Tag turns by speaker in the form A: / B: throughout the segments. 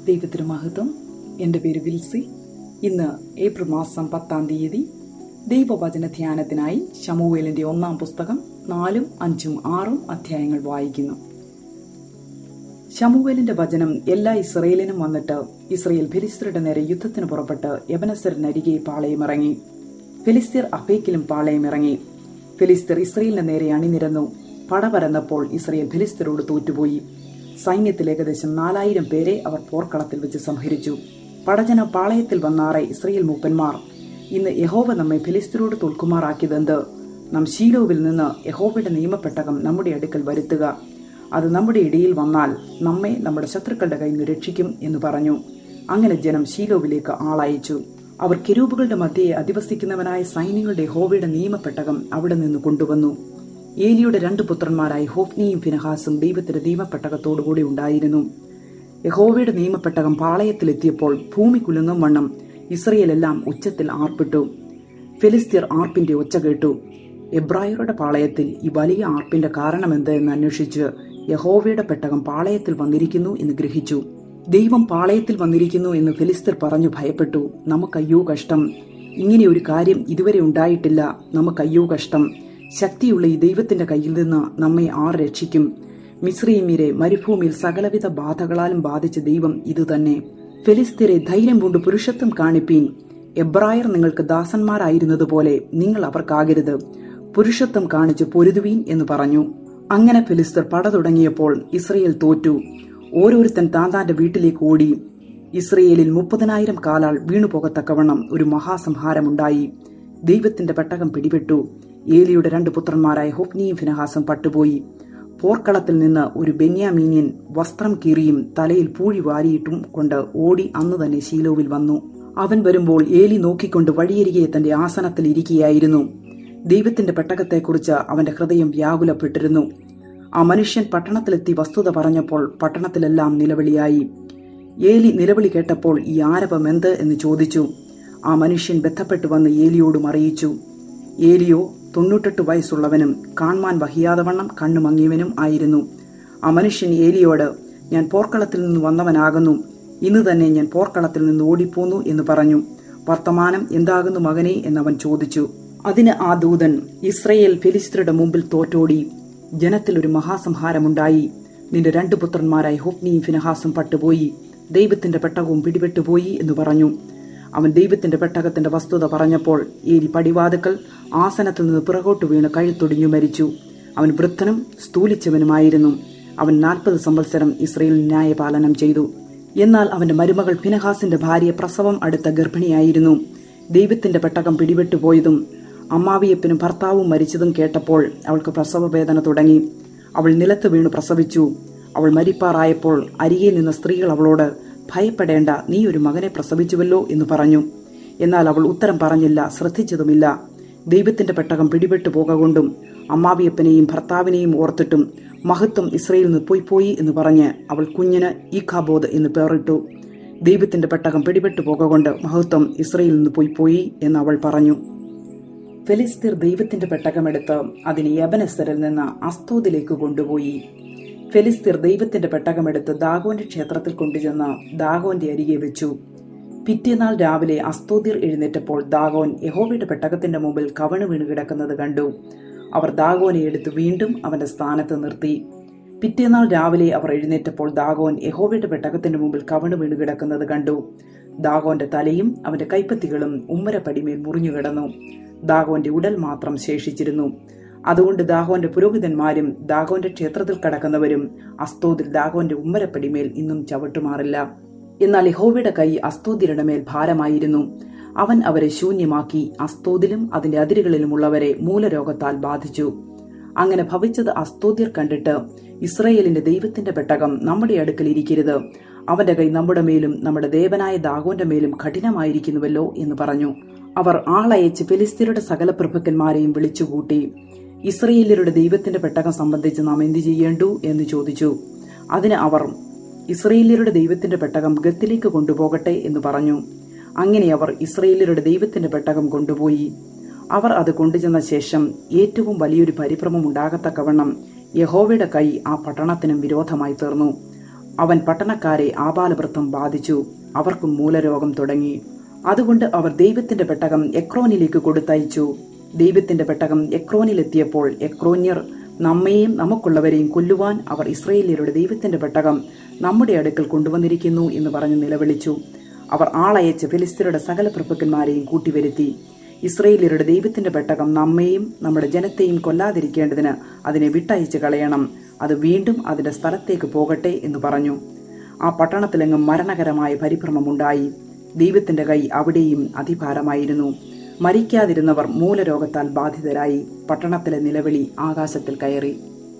A: ദൈവത്തിന് മഹത്വം എൻ്റെ പേര് വിൽസി ഇന്ന് ഏപ്രിൽ മാസം പത്താം തീയതി ദൈവവചന ധ്യാനത്തിനായി ശമുവേലിന്റെ ഒന്നാം പുസ്തകം നാലും അഞ്ചും ആറും അധ്യായങ്ങൾ വായിക്കുന്നു ശമുവേലിന്റെ വചനം എല്ലാ ഇസ്രയേലിനും വന്നിട്ട് ഇസ്രയേൽ ഫിലിസ്തരുടെ നേരെ യുദ്ധത്തിന് പുറപ്പെട്ട് യവനസരിനരികെ പാളയമിറങ്ങി ഫിലിസ്തീർ അഫേക്കിലും പാളയമിറങ്ങി ഫിലിസ്തീർ ഇസ്രയേലിന്റെ നേരെ അണിനിരന്നു പട പരന്നപ്പോൾ ഇസ്രയേൽ ഫിലിസ്തീരോട് തോറ്റുപോയി സൈന്യത്തിൽ ഏകദേശം നാലായിരം പേരെ അവർ പോർക്കളത്തിൽ വെച്ച് സംഹരിച്ചു പടജന പാളയത്തിൽ വന്നാറെ ഇസ്രയേൽ മൂപ്പന്മാർ ഇന്ന് യഹോവ നമ്മെ ഫിലിസ്തീരോട് തോൽക്കുമാറാക്കിയതെന്ത് നാം ഷീലോവിൽ നിന്ന് യഹോവയുടെ നിയമപ്പെട്ടകം നമ്മുടെ അടുക്കൽ വരുത്തുക അത് നമ്മുടെ ഇടയിൽ വന്നാൽ നമ്മെ നമ്മുടെ ശത്രുക്കളുടെ കയ്യിൽ നിന്ന് രക്ഷിക്കും എന്ന് പറഞ്ഞു അങ്ങനെ ജനം ഷീലോവിലേക്ക് ആളയച്ചു അവർ കെരൂബുകളുടെ മധ്യയെ അധിവസിക്കുന്നവനായ സൈന്യങ്ങളുടെ യഹോവയുടെ നിയമപ്പെട്ടകം അവിടെ നിന്ന് കൊണ്ടുവന്നു ഏലിയുടെ രണ്ട് പുത്രന്മാരായ ഹോഫ്നിയും ഫിനഹാസും ദൈവത്തിന്റെ നിയമപ്പെട്ടകത്തോടുകൂടി ഉണ്ടായിരുന്നു യഹോവയുടെ നിയമപ്പെട്ടകം പാളയത്തിലെത്തിയപ്പോൾ ഭൂമി കുലുങ്ങും വണ്ണം ഇസ്രയേലെല്ലാം ഉച്ചത്തിൽ ആർപ്പിട്ടു ഫിലിസ്തീർ ആർപ്പിന്റെ ഒച്ച കേട്ടു എബ്രായരുടെ പാളയത്തിൽ ഈ വലിയ ആർപ്പിന്റെ കാരണമെന്ത് എന്ന് അന്വേഷിച്ച് യഹോവയുടെ പെട്ടകം പാളയത്തിൽ വന്നിരിക്കുന്നു എന്ന് ഗ്രഹിച്ചു ദൈവം പാളയത്തിൽ വന്നിരിക്കുന്നു എന്ന് ഫിലിസ്തീർ പറഞ്ഞു ഭയപ്പെട്ടു നമുക്കയ്യോ കഷ്ടം ഇങ്ങനെ ഒരു കാര്യം ഇതുവരെ ഉണ്ടായിട്ടില്ല നമുക്കയ്യോ കഷ്ടം ശക്തിയുള്ള ഈ ദൈവത്തിന്റെ കയ്യിൽ നിന്ന് നമ്മെ ആർ രക്ഷിക്കും മിശ്രീമീരെ മരുഭൂമിയിൽ സകലവിധ ബാധകളാലും ബാധിച്ച ദൈവം ഇതുതന്നെ ഫെലിസ്തീരെ ധൈര്യം കൊണ്ട് പുരുഷത്വം കാണിപ്പീൻ എബ്രായർ നിങ്ങൾക്ക് ദാസന്മാരായിരുന്നതുപോലെ നിങ്ങൾ അവർക്കാകരുത് പുരുഷത്വം കാണിച്ച് പൊരുതുവീൻ എന്ന് പറഞ്ഞു അങ്ങനെ ഫിലിസ്തർ പട തുടങ്ങിയപ്പോൾ ഇസ്രയേൽ തോറ്റു ഓരോരുത്തൻ താന്താന്റെ വീട്ടിലേക്ക് ഓടി ഇസ്രയേലിൽ മുപ്പതിനായിരം കാലാൾ വീണുപോകത്തക്കവണ്ണം ഒരു മഹാസംഹാരമുണ്ടായി ദൈവത്തിന്റെ പെട്ടകം പിടിപെട്ടു ഏലിയുടെ രണ്ട് പുത്രന്മാരായ ഹൊഫ്നിയും ഫിനഹാസും പട്ടുപോയി പോർക്കളത്തിൽ നിന്ന് ഒരു ബെന്യാമീനിയൻ വസ്ത്രം കീറിയും തലയിൽ പൂഴി വാരിയിട്ടും കൊണ്ട് ഓടി അന്ന് തന്നെ ശീലോവിൽ വന്നു അവൻ വരുമ്പോൾ ഏലി നോക്കിക്കൊണ്ട് വഴിയരികെ തന്റെ ആസനത്തിൽ ഇരിക്കുകയായിരുന്നു ദൈവത്തിന്റെ പെട്ടകത്തെക്കുറിച്ച് അവന്റെ ഹൃദയം വ്യാകുലപ്പെട്ടിരുന്നു ആ മനുഷ്യൻ പട്ടണത്തിലെത്തി വസ്തുത പറഞ്ഞപ്പോൾ പട്ടണത്തിലെല്ലാം നിലവിളിയായി ഏലി നിലവിളി കേട്ടപ്പോൾ ഈ ആരവം എന്ത് എന്ന് ചോദിച്ചു ആ മനുഷ്യൻ ബന്ധപ്പെട്ടു വന്ന് ഏലിയോടും അറിയിച്ചു ഏലിയോ തൊണ്ണൂറ്റെട്ട് വയസ്സുള്ളവനും കാൺമാൻ വഹിയാതവണ്ണം കണ്ണു മങ്ങിയവനും ആയിരുന്നു ആ മനുഷ്യൻ ഏലിയോട് ഞാൻ പോർക്കളത്തിൽ നിന്ന് വന്നവനാകുന്നു ഇന്ന് തന്നെ ഞാൻ പോർക്കളത്തിൽ നിന്ന് ഓടിപ്പോന്നു എന്ന് പറഞ്ഞു വർത്തമാനം എന്താകുന്നു മകനെ എന്നവൻ ചോദിച്ചു അതിന് ആ ദൂതൻ ഇസ്രയേൽ ഫിലിസ്തരുടെ മുമ്പിൽ തോറ്റോടി ജനത്തിൽ ഒരു മഹാസംഹാരമുണ്ടായി നിന്റെ രണ്ടു പുത്രന്മാരായി ഹൊപ്നിയും ഫിനഹാസും പട്ടുപോയി ദൈവത്തിന്റെ പെട്ടകവും പിടിപെട്ടുപോയി എന്ന് പറഞ്ഞു അവൻ ദൈവത്തിന്റെ പെട്ടകത്തിന്റെ വസ്തുത പറഞ്ഞപ്പോൾ ഏലി പടിവാതുക്കൾ ആസനത്തിൽ നിന്ന് പിറകോട്ട് വീണ് കഴുത്തൊടിഞ്ഞു മരിച്ചു അവൻ വൃദ്ധനും സ്ഥൂലിച്ചവനുമായിരുന്നു അവൻ നാൽപ്പത് സംവത്സരം ഇസ്രയേൽ ന്യായപാലനം ചെയ്തു എന്നാൽ അവന്റെ മരുമകൾ ഫിനഹാസിന്റെ ഭാര്യ പ്രസവം അടുത്ത ഗർഭിണിയായിരുന്നു ദൈവത്തിന്റെ പെട്ടകം പിടിപെട്ടുപോയതും അമ്മാവിയപ്പനും ഭർത്താവും മരിച്ചതും കേട്ടപ്പോൾ അവൾക്ക് പ്രസവവേദന തുടങ്ങി അവൾ നിലത്ത് വീണു പ്രസവിച്ചു അവൾ മരിപ്പാറായപ്പോൾ അരികെ നിന്ന സ്ത്രീകൾ അവളോട് ഭയപ്പെടേണ്ട നീ ഒരു മകനെ പ്രസവിച്ചുവല്ലോ എന്ന് പറഞ്ഞു എന്നാൽ അവൾ ഉത്തരം പറഞ്ഞില്ല ശ്രദ്ധിച്ചതുമില്ല ദൈവത്തിന്റെ പെട്ടകം പിടിപെട്ടു പോകൊണ്ടും അമ്മാവിയപ്പനെയും ഭർത്താവിനെയും ഓർത്തിട്ടും മഹത്വം ഇസ്രയേലിൽ നിന്ന് പോയി പോയി എന്ന് പറഞ്ഞ് അവൾ കുഞ്ഞിന് ഈഖാബോധ് എന്ന് പേറിട്ടു ദൈവത്തിന്റെ പെട്ടകം പിടിപെട്ടു പോകൊണ്ട് മഹത്വം ഇസ്രയേലിൽ നിന്ന് പോയി പോയി എന്ന് അവൾ പറഞ്ഞു ഫെലിസ്തീർ ദൈവത്തിന്റെ പെട്ടകമെടുത്ത് അതിനെ യബനസരിൽ നിന്ന് അസ്തോദിലേക്ക് കൊണ്ടുപോയി ഫെലിസ്തീർ ദൈവത്തിന്റെ പെട്ടകമെടുത്ത് ദാഗോന്റെ ക്ഷേത്രത്തിൽ കൊണ്ടുചെന്ന് ദാഗോന്റെ അരികെ വെച്ചു പിറ്റേനാൾ രാവിലെ അസ്തോദിർ എഴുന്നേറ്റപ്പോൾ ദാഗോൻ യഹോവയുടെ പെട്ടകത്തിന്റെ മുമ്പിൽ കവണ് വീണ് കിടക്കുന്നത് കണ്ടു അവർ ദാഗോനെ എടുത്ത് വീണ്ടും അവന്റെ സ്ഥാനത്ത് നിർത്തി പിറ്റേനാൾ രാവിലെ അവർ എഴുന്നേറ്റപ്പോൾ ദാഗോൻ യഹോവയുടെ പെട്ടകത്തിന്റെ മുമ്പിൽ കവണ് വീണ് കിടക്കുന്നത് കണ്ടു ദാഗോന്റെ തലയും അവന്റെ കൈപ്പത്തികളും ഉമ്മരപ്പടിമേൽ മുറിഞ്ഞു കിടന്നു ദാഗോന്റെ ഉടൽ മാത്രം ശേഷിച്ചിരുന്നു അതുകൊണ്ട് ദാഗോന്റെ പുരോഹിതന്മാരും ദാഗോന്റെ ക്ഷേത്രത്തിൽ കടക്കുന്നവരും അസ്തോദിൽ ദാഗോന്റെ ഉമ്മരപ്പടിമേൽ ഇന്നും ചവിട്ടുമാറില്ല എന്നാൽ യഹോവയുടെ കൈ അസ്തോദിരുടെ മേൽ ഭാരമായിരുന്നു അവൻ അവരെ ശൂന്യമാക്കി അസ്തോദിലും അതിന്റെ അതിരുകളിലുമുള്ളവരെ മൂലരോഗത്താൽ ബാധിച്ചു അങ്ങനെ ഭവിച്ചത് അസ്തോദ്യർ കണ്ടിട്ട് ഇസ്രയേലിന്റെ ദൈവത്തിന്റെ പെട്ടകം നമ്മുടെ അടുക്കൽ ഇരിക്കരുത് അവന്റെ കൈ നമ്മുടെ മേലും നമ്മുടെ ദേവനായ ദാഗോന്റെ മേലും കഠിനമായിരിക്കുന്നുവല്ലോ എന്ന് പറഞ്ഞു അവർ ആളയച്ച് ഫിലിസ്തീനയുടെ സകല പ്രഭുക്കന്മാരെയും വിളിച്ചുകൂട്ടി ഇസ്രയേലിയരുടെ ദൈവത്തിന്റെ പെട്ടകം സംബന്ധിച്ച് നാം എന്തു ചെയ്യേണ്ടു എന്ന് ചോദിച്ചു അതിന് അവർ ഇസ്രയേലിയരുടെ ദൈവത്തിന്റെ പെട്ടകം ഗത്തിലേക്ക് കൊണ്ടുപോകട്ടെ എന്ന് പറഞ്ഞു അങ്ങനെ അവർ ഇസ്രയേലിയരുടെ ദൈവത്തിന്റെ പെട്ടകം കൊണ്ടുപോയി അവർ അത് കൊണ്ടുചെന്ന ശേഷം ഏറ്റവും വലിയൊരു പരിഭ്രമം ഉണ്ടാകത്തക്കവണ്ണം യഹോവയുടെ കൈ ആ പട്ടണത്തിനും വിരോധമായി തീർന്നു അവൻ പട്ടണക്കാരെ ആപാലവൃത്തം ബാധിച്ചു അവർക്കും മൂലരോഗം തുടങ്ങി അതുകൊണ്ട് അവർ ദൈവത്തിന്റെ പെട്ടകം എക്രോനിലേക്ക് കൊടുത്തയച്ചു ദൈവത്തിന്റെ പെട്ടകം എക്രോനിലെത്തിയപ്പോൾ എക്രോന്യർ നമ്മയെയും നമുക്കുള്ളവരെയും കൊല്ലുവാൻ അവർ ഇസ്രയേലിയരുടെ ദൈവത്തിന്റെ പെട്ടകം നമ്മുടെ അടുക്കൽ കൊണ്ടുവന്നിരിക്കുന്നു എന്ന് പറഞ്ഞ് നിലവിളിച്ചു അവർ ആളയച്ച് ഫിലിസ്തീനയുടെ സകല പ്രഭുക്കന്മാരെയും കൂട്ടിവരുത്തി ഇസ്രയേലിയരുടെ ദൈവത്തിന്റെ പെട്ടകം നമ്മെയും നമ്മുടെ ജനത്തെയും കൊല്ലാതിരിക്കേണ്ടതിന് അതിനെ വിട്ടയച്ച് കളയണം അത് വീണ്ടും അതിന്റെ സ്ഥലത്തേക്ക് പോകട്ടെ എന്ന് പറഞ്ഞു ആ പട്ടണത്തിലെങ്ങും മരണകരമായ പരിഭ്രമമുണ്ടായി ദൈവത്തിന്റെ കൈ അവിടെയും അതിഭാരമായിരുന്നു മരിക്കാതിരുന്നവർ മൂലരോഗത്താൽ ബാധിതരായി പട്ടണത്തിലെ നിലവിളി ആകാശത്തിൽ കയറി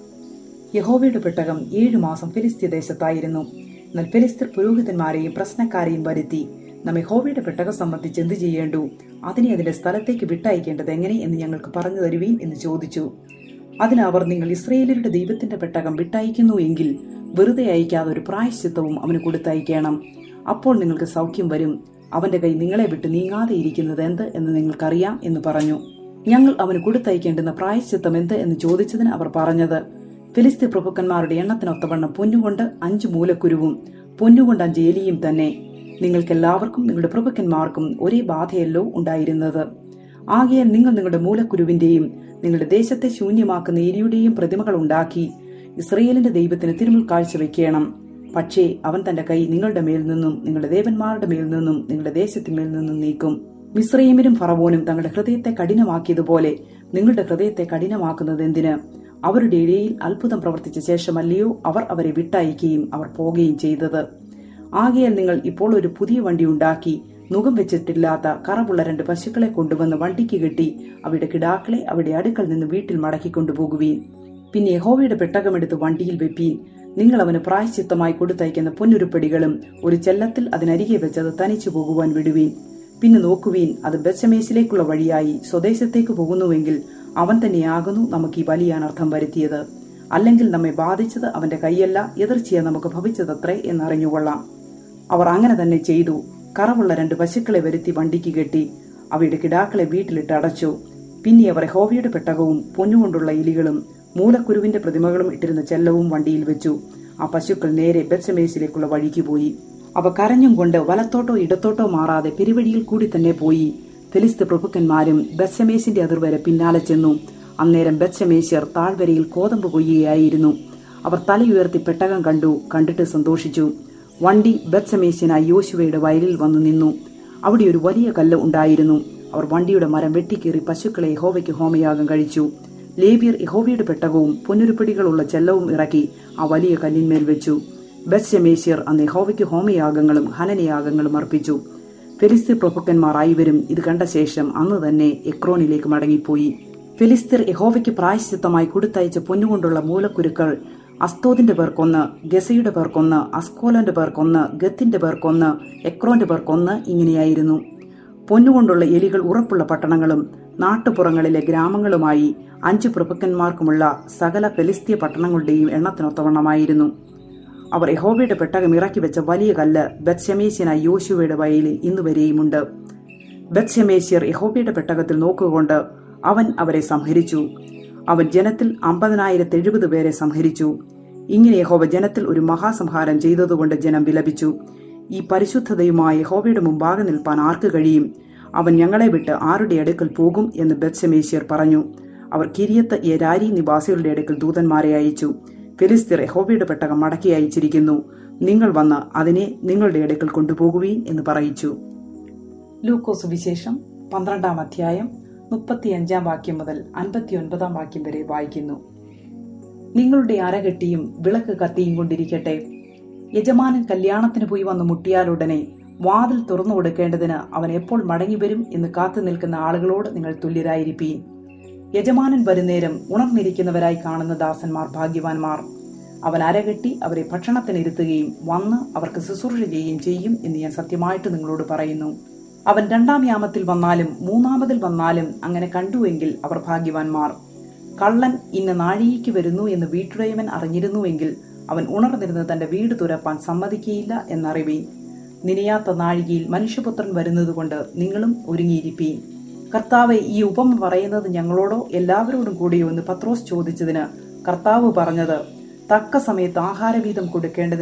A: യഹോവയുടെ പെട്ടകം ഏഴു മാസം ഫിലിസ്തീയ ദേശത്തായിരുന്നു എന്നാൽ ഫിലിസ്തീർ പുരോഹിതന്മാരെയും പ്രശ്നക്കാരെയും വരുത്തി നാം യഹോവയുടെ പെട്ടകം സംബന്ധിച്ച് എന്ത് ചെയ്യേണ്ടു അതിനെ അതിന്റെ സ്ഥലത്തേക്ക് വിട്ടയക്കേണ്ടത് എങ്ങനെ എന്ന് ഞങ്ങൾക്ക് പറഞ്ഞു തരുവീൻ എന്ന് ചോദിച്ചു അതിന് അവർ നിങ്ങൾ ഇസ്രയേലരുടെ ദൈവത്തിന്റെ പെട്ടകം വിട്ടയക്കുന്നു എങ്കിൽ വെറുതെ അയക്കാതെ ഒരു പ്രായശ്ചിത്തവും അവന് കൊടുത്തയക്കണം അപ്പോൾ നിങ്ങൾക്ക് സൗഖ്യം വരും അവന്റെ കൈ നിങ്ങളെ വിട്ട് നീങ്ങാതെ ഇരിക്കുന്നത് എന്ത് എന്ന് നിങ്ങൾക്കറിയാം എന്ന് പറഞ്ഞു ഞങ്ങൾ അവന് കൊടുത്തയക്കേണ്ടുന്ന പ്രായശ്ചിത്തം എന്ത് എന്ന് ചോദിച്ചതിന് അവർ പറഞ്ഞത് ഫിലിസ്തീൻ പ്രഭുക്കന്മാരുടെ എണ്ണത്തിനൊത്തവണ്ണം പൊന്നുകൊണ്ട് അഞ്ചു മൂലക്കുരുവും പൊന്നുകൊണ്ട് അഞ്ച് എലിയും തന്നെ നിങ്ങൾക്കെല്ലാവർക്കും നിങ്ങളുടെ പ്രഭുക്കന്മാർക്കും ഒരേ ബാധയല്ലോ ഉണ്ടായിരുന്നത് ആകയാൽ നിങ്ങൾ നിങ്ങളുടെ മൂലക്കുരുവിന്റെയും നിങ്ങളുടെ ദേശത്തെ ശൂന്യമാക്കുന്ന എലിയുടെയും പ്രതിമകൾ ഉണ്ടാക്കി ഇസ്രയേലിന്റെ ദൈവത്തിന് തിരുമുൽ കാഴ്ച വെക്കണം പക്ഷേ അവൻ തന്റെ കൈ നിങ്ങളുടെ മേൽ നിന്നും നിങ്ങളുടെ ദേവന്മാരുടെ മേൽ നിന്നും നിങ്ങളുടെ ദേശത്തിന്മേൽ നിന്നും നീക്കും മിശ്രൈമരും ഫറവോനും തങ്ങളുടെ ഹൃദയത്തെ കഠിനമാക്കിയതുപോലെ നിങ്ങളുടെ ഹൃദയത്തെ കഠിനമാക്കുന്നത് എന്തിന് അവരുടെ ഇടയിൽ അത്ഭുതം പ്രവർത്തിച്ച ശേഷമല്ലയോ അവർ അവരെ വിട്ടയക്കുകയും അവർ പോകുകയും ചെയ്തത് ആകയാൽ നിങ്ങൾ ഇപ്പോൾ ഒരു പുതിയ വണ്ടി ഉണ്ടാക്കി നുകം വെച്ചിട്ടില്ലാത്ത കറവുള്ള രണ്ട് പശുക്കളെ കൊണ്ടുവന്ന് വണ്ടിക്ക് കെട്ടി അവയുടെ കിടാക്കളെ അവിടെ അടുക്കൽ നിന്ന് വീട്ടിൽ മടക്കി കൊണ്ടുപോകുവീൻ പിന്നെ യഹോവയുടെ പെട്ടകമെടുത്ത് വണ്ടിയിൽ വെപ്പീൻ നിങ്ങൾ അവന് പ്രായശ്ചിത്തമായി കൊടുത്തയക്കുന്ന പൊന്നുരുപ്പടികളും ഒരു ചെല്ലത്തിൽ അതിനരികെ വെച്ചത് തനിച്ചു പോകുവാൻ വിടുവീൻ പിന്നെ നോക്കുവീൻ അത് ബെച്ചമേസിലേക്കുള്ള വഴിയായി സ്വദേശത്തേക്ക് പോകുന്നുവെങ്കിൽ അവൻ തന്നെയാകുന്നു നമുക്ക് ഈ വലിയ അനർത്ഥം വരുത്തിയത് അല്ലെങ്കിൽ നമ്മെ ബാധിച്ചത് അവന്റെ കൈയല്ല എതിർച്ചയെ നമുക്ക് ഭവിച്ചതത്രേ എന്നറിഞ്ഞുകൊള്ളാം അവർ അങ്ങനെ തന്നെ ചെയ്തു കറവുള്ള രണ്ട് പശുക്കളെ വരുത്തി വണ്ടിക്ക് കെട്ടി അവയുടെ കിടാക്കളെ വീട്ടിലിട്ട് അടച്ചു പിന്നെ അവർ ഹോവിയുടെ പെട്ടകവും പൊന്നുകൊണ്ടുള്ള എലികളും മൂലക്കുരുവിന്റെ പ്രതിമകളും ഇട്ടിരുന്ന ചെല്ലവും വണ്ടിയിൽ വെച്ചു ആ പശുക്കൾ നേരെ ബെത്സമേസിലേക്കുള്ള വഴിക്ക് പോയി അവ കരഞ്ഞും കൊണ്ട് വലത്തോട്ടോ ഇടത്തോട്ടോ മാറാതെ പെരുവഴിയിൽ കൂടി തന്നെ പോയി ഫെലിസ്ത് പ്രഭുക്കന്മാരും ബെത്സമേസിന്റെ അതിർവരെ പിന്നാലെ ചെന്നു അന്നേരം ബെത്സമേശ്യർ താഴ്വരയിൽ കോതമ്പ് കൊയ്യുകയായിരുന്നു അവർ തലയുയർത്തി പെട്ടകം കണ്ടു കണ്ടിട്ട് സന്തോഷിച്ചു വണ്ടി ബത്സമേശ്യനായി യോശുവയുടെ വയലിൽ വന്നു നിന്നു അവിടെ ഒരു വലിയ കല്ല് ഉണ്ടായിരുന്നു അവർ വണ്ടിയുടെ മരം വെട്ടിക്കീറി പശുക്കളെ യഹോവയ്ക്ക് ഹോമയാഗം കഴിച്ചു ലേബിയർ യഹോവയുടെ പെട്ടകവും പൊന്നുരുപ്പിടികളുള്ള ചെല്ലവും ഇറക്കി ആ വലിയ കല്ലിന്മേൽ വെച്ചു ബത്സമേശ്യർ അന്ന് യഹോവയ്ക്ക് ഹോമയാഗങ്ങളും ഹനനയാഗങ്ങളും അർപ്പിച്ചു ഫെലിസ്തീർ പ്രഭുക്കന്മാർ ആയിവരും ഇത് കണ്ട ശേഷം അന്ന് തന്നെ എക്രോനിലേക്ക് മടങ്ങിപ്പോയി ഫിലിസ്തീർ യഹോവയ്ക്ക് പ്രായശ്ചിത്തമായി കൊടുത്തയച്ച പൊന്നുകൊണ്ടുള്ള മൂലക്കുരുക്കൾ അസ്തോദിന്റെ പേർക്കൊന്ന് ഗസയുടെ പേർക്കൊന്ന് അസ്കോലന്റെ പേർക്കൊന്ന് ഗത്തിന്റെ പേർക്കൊന്ന് എക്രോന്റെ പേർക്കൊന്ന് ഇങ്ങനെയായിരുന്നു പൊന്നുകൊണ്ടുള്ള എലികൾ ഉറപ്പുള്ള പട്ടണങ്ങളും നാട്ടുപുറങ്ങളിലെ ഗ്രാമങ്ങളുമായി അഞ്ചു പ്രഭുക്കന്മാർക്കുമുള്ള സകല ഫെലിസ്തീയ പട്ടണങ്ങളുടെയും എണ്ണത്തിനൊത്തവണ്ണമായിരുന്നു അവർ യഹോവയുടെ പെട്ടകം ഇറക്കി വെച്ച വലിയ കല്ല് ബത്ശമേശ്യനായ യോശുവയുടെ വയലിൽ ഇന്നുവരെയുമുണ്ട് ബത്ശമേശ്യർ യഹോവയുടെ പെട്ടകത്തിൽ നോക്കുകൊണ്ട് അവൻ അവരെ സംഹരിച്ചു അവൻ ജനത്തിൽ അമ്പതിനായിരത്തി എഴുപത് പേരെ സംഹരിച്ചു ഇങ്ങനെ യഹോവ ജനത്തിൽ ഒരു മഹാസംഹാരം ചെയ്തതുകൊണ്ട് ജനം വിലപിച്ചു ഈ പരിശുദ്ധതയുമായ യഹോവയുടെ മുമ്പാകെ നിൽപ്പാൻ ആർക്ക് കഴിയും അവൻ ഞങ്ങളെ വിട്ട് ആരുടെ അടുക്കൽ പോകും എന്ന് ബത്സമേശ്യർ പറഞ്ഞു അവർ കിരിയത്ത് യരാരി നിവാസികളുടെ അടുക്കൽ ദൂതന്മാരെ അയച്ചു ഫിലിസ്തീർ യഹോവയുടെ പെട്ടകം മടക്കി അയച്ചിരിക്കുന്നു നിങ്ങൾ വന്ന് അതിനെ നിങ്ങളുടെ അടുക്കൽ കൊണ്ടുപോകുവീൻ എന്ന് പറയിച്ചു ലൂക്കോസ് വിശേഷം പന്ത്രണ്ടാം അധ്യായം മുപ്പത്തിയഞ്ചാം വാക്യം മുതൽ അൻപത്തിയൊൻപതാം വാക്യം വരെ വായിക്കുന്നു നിങ്ങളുടെ അരകെട്ടിയും വിളക്ക് കത്തിയും കൊണ്ടിരിക്കട്ടെ യജമാനൻ കല്യാണത്തിന് പോയി വന്ന് മുട്ടിയാലുടനെ വാതിൽ തുറന്നു കൊടുക്കേണ്ടതിന് അവൻ എപ്പോൾ മടങ്ങി വരും എന്ന് കാത്തു നിൽക്കുന്ന ആളുകളോട് നിങ്ങൾ തുല്യരായിരിപ്പീൻ യജമാനൻ വരുന്നേരം ഉണർന്നിരിക്കുന്നവരായി കാണുന്ന ദാസന്മാർ ഭാഗ്യവാന്മാർ അവൻ അരകെട്ടി അവരെ ഭക്ഷണത്തിനിരുത്തുകയും വന്ന് അവർക്ക് ശുശ്രൂഷ ചെയ്യുകയും ചെയ്യും എന്ന് ഞാൻ സത്യമായിട്ട് നിങ്ങളോട് പറയുന്നു അവൻ രണ്ടാം യാമത്തിൽ വന്നാലും മൂന്നാമതിൽ വന്നാലും അങ്ങനെ കണ്ടുവെങ്കിൽ അവർ ഭാഗ്യവാന്മാർ കള്ളൻ ഇന്ന നാഴികയ്ക്ക് വരുന്നു എന്ന് വീട്ടുടയമൻ അറിഞ്ഞിരുന്നുവെങ്കിൽ അവൻ ഉണർന്നിരുന്ന് തന്റെ വീട് തുരപ്പാൻ സമ്മതിക്കുകയില്ല എന്നറിവീൻ നിനയാത്ത നാഴികയിൽ മനുഷ്യപുത്രൻ വരുന്നതുകൊണ്ട് നിങ്ങളും ഒരുങ്ങിയിരിപ്പീൻ കർത്താവ് ഈ ഉപമ പറയുന്നത് ഞങ്ങളോടോ എല്ലാവരോടും കൂടിയോ എന്ന് പത്രോസ് ചോദിച്ചതിന് കർത്താവ് പറഞ്ഞത് തക്ക സമയത്ത് ആഹാരവീതം കൊടുക്കേണ്ടതിന്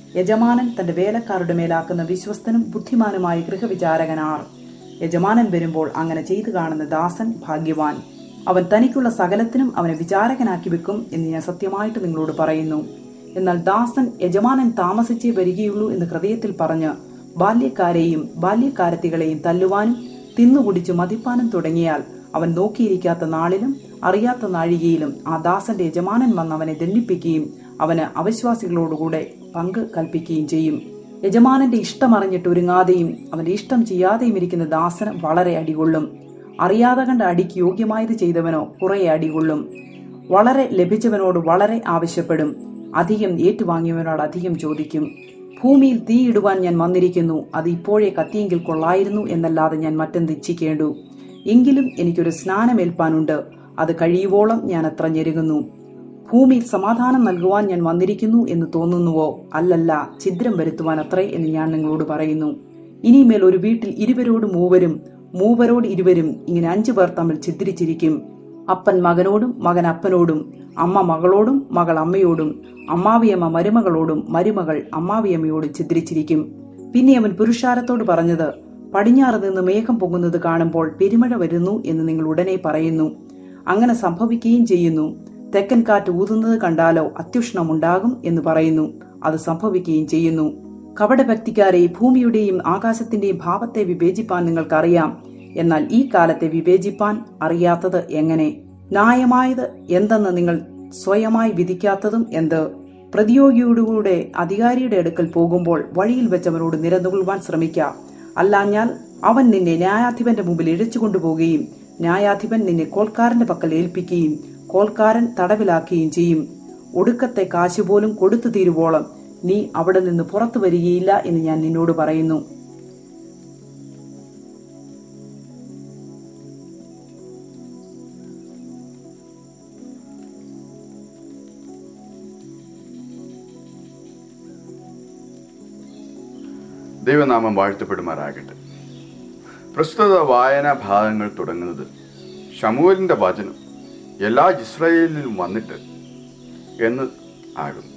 A: യജമാനൻ തന്റെ വേലക്കാരുടെ മേലാക്കുന്ന വിശ്വസ്തനും ബുദ്ധിമാനുമായ ഗൃഹവിചാരകനാർ യജമാനൻ വരുമ്പോൾ അങ്ങനെ ചെയ്തു കാണുന്ന ദാസൻ ഭാഗ്യവാൻ അവൻ തനിക്കുള്ള സകലത്തിനും അവനെ വിചാരകനാക്കി വെക്കും എന്ന് ഞാൻ സത്യമായിട്ട് നിങ്ങളോട് പറയുന്നു എന്നാൽ ദാസൻ യജമാനൻ താമസിച്ചേ വരികയുള്ളൂ എന്ന് ഹൃദയത്തിൽ പറഞ്ഞ് ബാല്യക്കാരെയും ബാല്യക്കാരത്തികളെയും തല്ലുവാനും തിന്നുകുടിച്ചു മതിപ്പാനും തുടങ്ങിയാൽ അവൻ നോക്കിയിരിക്കാത്ത നാളിലും അറിയാത്ത നാഴികയിലും ആ ദാസന്റെ യജമാനൻ വന്ന് അവനെ ദണ്ഡിപ്പിക്കുകയും അവന് അവിശ്വാസികളോടുകൂടെ പങ്ക് കൽപ്പിക്കുകയും ചെയ്യും യജമാനന്റെ ഇഷ്ടം അറിഞ്ഞിട്ട് ഒരുങ്ങാതെയും അവന്റെ ഇഷ്ടം ചെയ്യാതെയും ഇരിക്കുന്ന ദാസന് വളരെ അടികൊള്ളും അറിയാതെ കണ്ട അടിക്ക് യോഗ്യമായത് ചെയ്തവനോ കുറെ അടികൊള്ളും വളരെ ലഭിച്ചവനോട് വളരെ ആവശ്യപ്പെടും അധികം ഏറ്റുവാങ്ങിയവനോട് അധികം ചോദിക്കും ഭൂമിയിൽ തീയിടുവാൻ ഞാൻ വന്നിരിക്കുന്നു അത് ഇപ്പോഴേ കത്തിയെങ്കിൽ കൊള്ളായിരുന്നു എന്നല്ലാതെ ഞാൻ മറ്റെന്ത് ഇച്ഛിക്കേണ്ടു എങ്കിലും എനിക്കൊരു സ്നാനമേൽപ്പാനുണ്ട് അത് കഴിയുവോളം ഞാൻ അത്ര ഞെരുങ്ങുന്നു ഭൂമിയിൽ സമാധാനം നൽകുവാൻ ഞാൻ വന്നിരിക്കുന്നു എന്ന് തോന്നുന്നുവോ അല്ലല്ല ഛിദ്രം വരുത്തുവാൻ അത്രേ എന്ന് ഞാൻ നിങ്ങളോട് പറയുന്നു ഇനിമേൽ ഒരു വീട്ടിൽ ഇരുവരോട് മൂവരും മൂവരോട് ഇരുവരും ഇങ്ങനെ അഞ്ചു പേർ തമ്മിൽ ഛിദ്രിച്ചിരിക്കും അപ്പൻ മകനോടും മകൻ അപ്പനോടും അമ്മ മകളോടും മകൾ അമ്മയോടും അമ്മാവിയമ്മ മരുമകളോടും മരുമകൾ അമ്മാവിയമ്മയോടും ഛിദ്രിച്ചിരിക്കും പിന്നെ അവൻ പുരുഷാരത്തോട് പറഞ്ഞത് പടിഞ്ഞാറ് നിന്ന് മേഘം പൊങ്ങുന്നത് കാണുമ്പോൾ പെരുമഴ വരുന്നു എന്ന് നിങ്ങൾ ഉടനെ പറയുന്നു അങ്ങനെ സംഭവിക്കുകയും ചെയ്യുന്നു തെക്കൻ കാറ്റ് ഊതുന്നത് കണ്ടാലോ അത്യുഷ്ണമുണ്ടാകും എന്ന് പറയുന്നു അത് സംഭവിക്കുകയും ചെയ്യുന്നു കപടഭക്തിക്കാരെ ഭൂമിയുടെയും ആകാശത്തിന്റെയും ഭാവത്തെ വിവേചിപ്പാൻ നിങ്ങൾക്കറിയാം എന്നാൽ ഈ കാലത്തെ വിവേചിപ്പാൻ അറിയാത്തത് എങ്ങനെ ന്യായമായത് എന്തെന്ന് നിങ്ങൾ സ്വയമായി വിധിക്കാത്തതും എന്ത് പ്രതിയോഗിയോടുകൂടെ അധികാരിയുടെ അടുക്കൽ പോകുമ്പോൾ വഴിയിൽ വെച്ചവനോട് നിരന്നുകൊള്ളുവാൻ ശ്രമിക്ക അല്ലാഞ്ഞാൽ അവൻ നിന്നെ ന്യായാധിപന്റെ മുമ്പിൽ ഇഴച്ചു കൊണ്ടുപോവുകയും ന്യായാധിപൻ നിന്നെ കോൽക്കാരന്റെ പക്കൽ ഏൽപ്പിക്കുകയും കോൽക്കാരൻ തടവിലാക്കുകയും ചെയ്യും ഒടുക്കത്തെ കാശ് പോലും കൊടുത്തു തീരുവോളം നീ അവിടെ നിന്ന് പുറത്തു വരികയില്ല എന്ന് ഞാൻ നിന്നോട് പറയുന്നു
B: ദൈവനാമം വാഴ്ത്തപ്പെടുമാറാകട്ടെ പ്രസ്തുത വായനാ ഭാഗങ്ങൾ തുടങ്ങുന്നത് ഷമുവലിന്റെ വചനം എല്ലാ ഇസ്രായേലിലും വന്നിട്ട് എന്ന് ആകുന്നു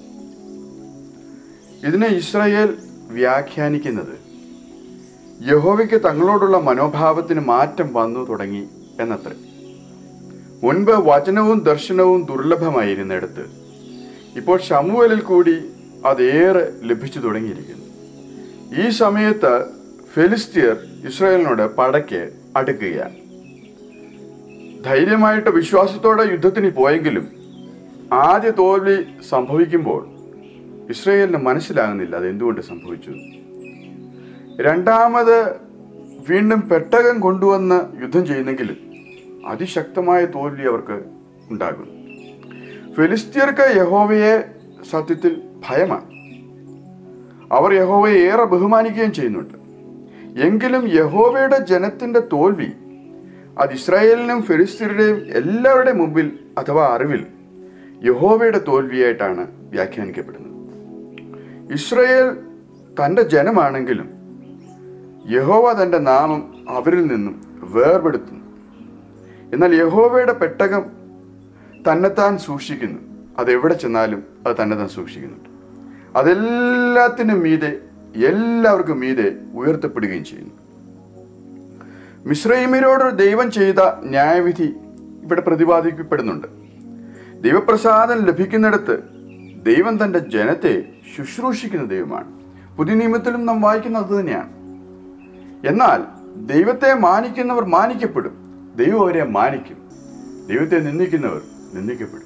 B: ഇതിനെ ഇസ്രായേൽ വ്യാഖ്യാനിക്കുന്നത് യഹോവയ്ക്ക് തങ്ങളോടുള്ള മനോഭാവത്തിന് മാറ്റം വന്നു തുടങ്ങി എന്നത്രേ മുൻപ് വചനവും ദർശനവും ദുർലഭമായിരുന്നിടത്ത് ഇപ്പോൾ ഷമുവലിൽ കൂടി അതേറെ ലഭിച്ചു തുടങ്ങിയിരിക്കുന്നു ഈ സമയത്ത് ഫെലിസ്തീർ ഇസ്രായേലിനോട് പടയ്ക്ക് അടുക്കുകയാണ് ധൈര്യമായിട്ട് വിശ്വാസത്തോടെ യുദ്ധത്തിന് പോയെങ്കിലും ആദ്യ തോൽവി സംഭവിക്കുമ്പോൾ ഇസ്രായേലിന് മനസ്സിലാകുന്നില്ല അത് എന്തുകൊണ്ട് സംഭവിച്ചു രണ്ടാമത് വീണ്ടും പെട്ടകം കൊണ്ടുവന്ന് യുദ്ധം ചെയ്യുന്നെങ്കിലും അതിശക്തമായ തോൽവി അവർക്ക് ഉണ്ടാകുന്നു ഫെലിസ്തീർക്ക് യഹോവയെ സത്യത്തിൽ ഭയമാണ് അവർ യഹോവയെ ഏറെ ബഹുമാനിക്കുകയും ചെയ്യുന്നുണ്ട് എങ്കിലും യഹോവയുടെ ജനത്തിന്റെ തോൽവി അത് ഇസ്രായേലിനും ഫെലിസ്തീരുടെയും എല്ലാവരുടെയും മുമ്പിൽ അഥവാ അറിവിൽ യഹോവയുടെ തോൽവിയായിട്ടാണ് വ്യാഖ്യാനിക്കപ്പെടുന്നത് ഇസ്രായേൽ തന്റെ ജനമാണെങ്കിലും യഹോവ തന്റെ നാമം അവരിൽ നിന്നും വേർപെടുത്തുന്നു എന്നാൽ യഹോവയുടെ പെട്ടകം തന്നെത്താൻ സൂക്ഷിക്കുന്നു അത് എവിടെ ചെന്നാലും അത് തന്നെത്താൻ സൂക്ഷിക്കുന്നുണ്ട് അതെല്ലാത്തിനും മീതെ എല്ലാവർക്കും മീതെ ഉയർത്തപ്പെടുകയും ചെയ്യുന്നു മിശ്രൈമിനോട് ദൈവം ചെയ്ത ന്യായവിധി ഇവിടെ പ്രതിപാദിക്കപ്പെടുന്നുണ്ട് ദൈവപ്രസാദം ലഭിക്കുന്നിടത്ത് ദൈവം തന്റെ ജനത്തെ ശുശ്രൂഷിക്കുന്ന ദൈവമാണ് പുതിയ നിയമത്തിലും നാം വായിക്കുന്നത് അത് തന്നെയാണ് എന്നാൽ ദൈവത്തെ മാനിക്കുന്നവർ മാനിക്കപ്പെടും ദൈവം അവരെ മാനിക്കും ദൈവത്തെ നിന്ദിക്കുന്നവർ നിന്ദിക്കപ്പെടും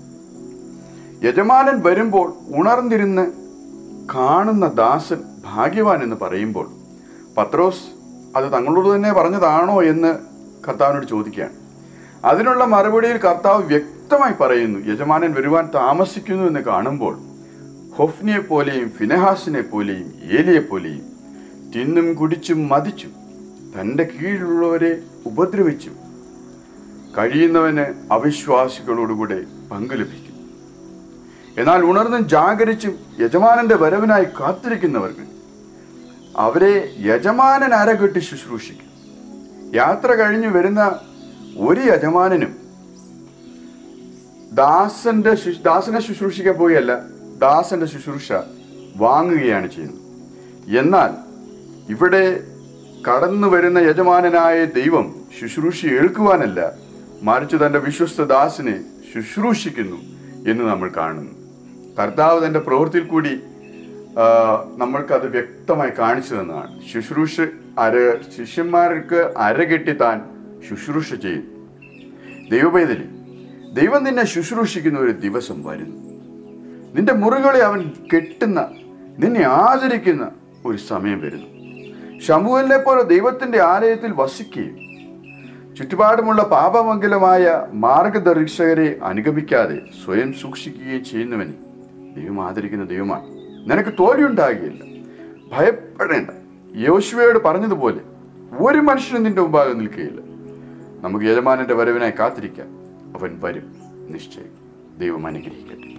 B: യജമാനൻ വരുമ്പോൾ ഉണർന്നിരുന്ന് കാണുന്ന ദാസൻ ഭാഗ്യവാൻ എന്ന് പറയുമ്പോൾ പത്രോസ് അത് തങ്ങളോട് തന്നെ പറഞ്ഞതാണോ എന്ന് കർത്താവിനോട് ചോദിക്കുകയാണ് അതിനുള്ള മറുപടിയിൽ കർത്താവ് വ്യക്തമായി പറയുന്നു യജമാനൻ വരുവാൻ താമസിക്കുന്നു എന്ന് കാണുമ്പോൾ ഹൊഫ്നിയെ പോലെയും ഫിനഹാസിനെ പോലെയും ഏലിയെ പോലെയും തിന്നും കുടിച്ചും മതിച്ചും തൻ്റെ കീഴിലുള്ളവരെ ഉപദ്രവിച്ചും കഴിയുന്നവന് അവിശ്വാസികളോടുകൂടെ പങ്കു ലഭിക്കും എന്നാൽ ഉണർന്നും ജാഗരിച്ചും യജമാനന്റെ വരവിനായി കാത്തിരിക്കുന്നവർക്ക് അവരെ യജമാനൻ അരകെട്ടി ശുശ്രൂഷിക്കും യാത്ര കഴിഞ്ഞു വരുന്ന ഒരു യജമാനനും ദാസന്റെ ശു- ദാസനെ ശുശ്രൂഷിക്കാൻ പോയല്ല ദാസന്റെ ശുശ്രൂഷ വാങ്ങുകയാണ് ചെയ്യുന്നത് എന്നാൽ ഇവിടെ കടന്നു വരുന്ന യജമാനനായ ദൈവം ശുശ്രൂഷ ഏൽക്കുവാനല്ല മറിച്ച് തന്റെ വിശ്വസ്ത ദാസിനെ ശുശ്രൂഷിക്കുന്നു എന്ന് നമ്മൾ കാണുന്നു കർത്താവ് തന്റെ പ്രവൃത്തിയിൽ കൂടി ആ, നമ്മൾക്കത് വ്യക്തമായി കാണിച്ചു തന്നതാണ് ശുശ്രൂഷ അര ശിഷ്യന്മാർക്ക് അരകെട്ടി താൻ ശുശ്രൂഷ ചെയ്തു ദൈവപൈതലി ദൈവം നിന്നെ ശുശ്രൂഷിക്കുന്ന ഒരു ദിവസം വരുന്നു നിന്റെ മുറികളെ അവൻ കെട്ടുന്ന നിന്നെ ആദരിക്കുന്ന ഒരു സമയം വരുന്നു ശമുവലിനെ പോലെ ദൈവത്തിന്റെ ആലയത്തിൽ വസിക്കുകയും ചുറ്റുപാടുമുള്ള പാപമംഗലമായ മാർഗദർശകരെ അനുഗമിക്കാതെ സ്വയം സൂക്ഷിക്കുകയും ചെയ്യുന്നവനെ ദൈവം ആദരിക്കുന്ന ദൈവമാണ് നിനക്ക് തോൽവിയുണ്ടാകുകയില്ല ഭയപ്പെടേണ്ട യോശുവയോട് പറഞ്ഞതുപോലെ ഒരു മനുഷ്യനും നിന്റെ മുമ്പാകെ നിൽക്കുകയില്ല നമുക്ക് യജമാനന്റെ വരവിനായി കാത്തിരിക്കാം അവൻ വരും നിശ്ചയം ദൈവം അനുഗ്രഹിക്കട്ടെ